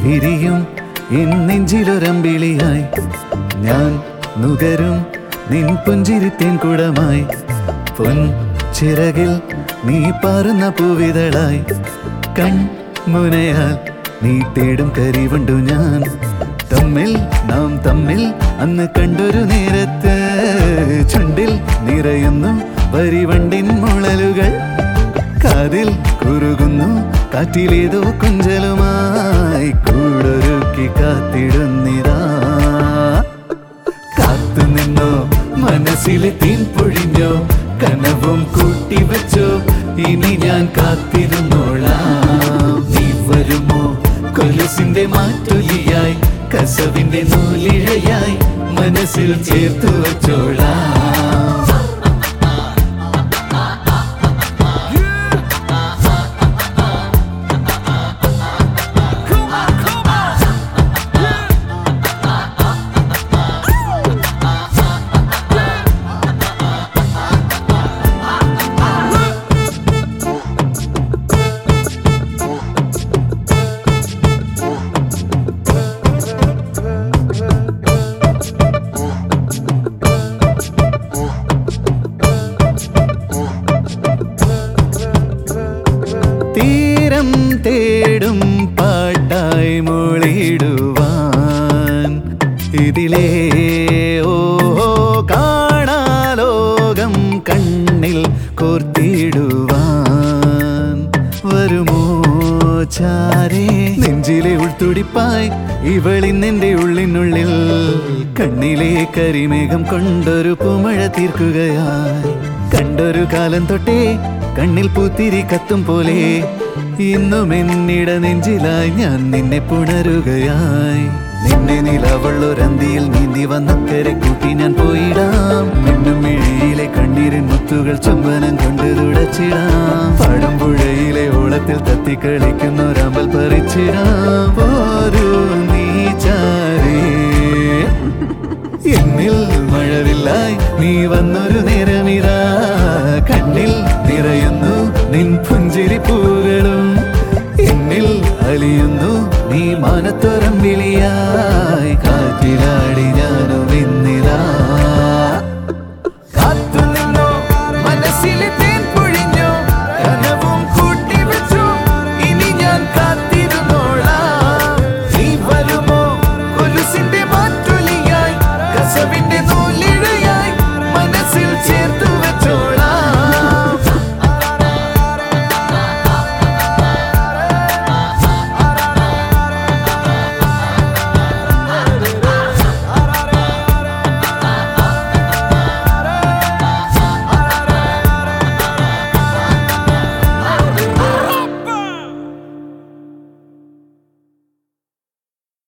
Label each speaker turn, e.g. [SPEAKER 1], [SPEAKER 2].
[SPEAKER 1] വിരിയും എൻ നെഞ്ചിലൊരമ്പിളിയായി ഞാൻ നുകരും നിൻ പുഞ്ചിരിത്തേൻ കുടമായി പൊൻ ചിറകിൽ നീ പാറുന്ന പൂവിതളായി കൺ മുനയാൽ നീ തേടും കരിവണ്ടു ഞാൻ തമ്മിൽ നാം തമ്മിൽ അന്ന് കണ്ടൊരു നേരത്ത് ചുണ്ടിൽ നിറയുന്നു വരിവണ്ടിൻ മുളലുകൾ കാതിൽ കുറുകുന്നു കാറ്റിലേതോ കുഞ്ചലുമായി കൂടൊരുക്കി കാത്തിടുന്നിതാ കാത്തു നിന്നോ മനസ്സിലെ തീൻ പൊഴിഞ്ഞോ കനവും കൂട്ടി വെച്ചോ ഇനി ഞാൻ കാത്തിരുന്നോളാം നീ വരുമോ കൊലുസിന്റെ മാറ്റൊലിയായി കസവിന്റെ നൂലിഴയായി മനസ്സിൽ ചേർത്തു വച്ചോളാം തീരം തേടും പാട്ടായി മൊളിടുവാൻ ഇതിലേ ഓ കാണാലോകം കണ്ണിൽ കോർത്തിടുവാൻ വരുമോ ചാരേ നെഞ്ചിലെ ഉൾത്തുടിപ്പായി ഇവളിന്നെന്റെ ഉള്ളിനുള്ളിൽ കണ്ണിലെ കരിമേഘം കൊണ്ടൊരു പൂമഴ തീർക്കുകയായി കണ്ടൊരു കാലം തൊട്ടേ കണ്ണിൽ പൂത്തിരി കത്തും പോലെ ഇന്നും എന്നിട നെഞ്ചിലായി ഞാൻ നിന്നെ പുണരുകയായി നിന്നെ നിലവള്ളൊരന്തിയിൽ നീന്തി വന്നക്കരെ കൂട്ടി ഞാൻ പോയിടാം മിന്നും മിഴിയിലെ കണ്ണീരിൻ മുത്തുകൾ ചുംബനം കൊണ്ട് തുടച്ചിടാം പാടുമ്പുഴയിലെ ഓളത്തിൽ തത്തി കളിക്കുന്നൊരമ്പൽ പറിച്ചിടാം പോരൂ നീ ചാരേ എന്നിൽ മഴവില്ലായി നീ വന്നൊരു നേരമിതാ കണ്ണിൽ നിറയുന്നു നിൻ പുഞ്ചിരി പൂകളും എന്നിൽ അലിയുന്നു നീ മാനത്തോരം വിളിയായി കാറ്റിലാടി ഞാനും ഇന്നിതാ കാത്തുനിന്നോ മനസ്സിലെ തേൻ പൊഴിഞ്ഞോ കനവും കൂട്ടി വെച്ചു ഇനി ഞാൻ കാത്തിരുന്നോളാം നീ വരുമോ കൊലുസിന്റെ മാറ്റൊലിയായി കസവിന്റെ നൂ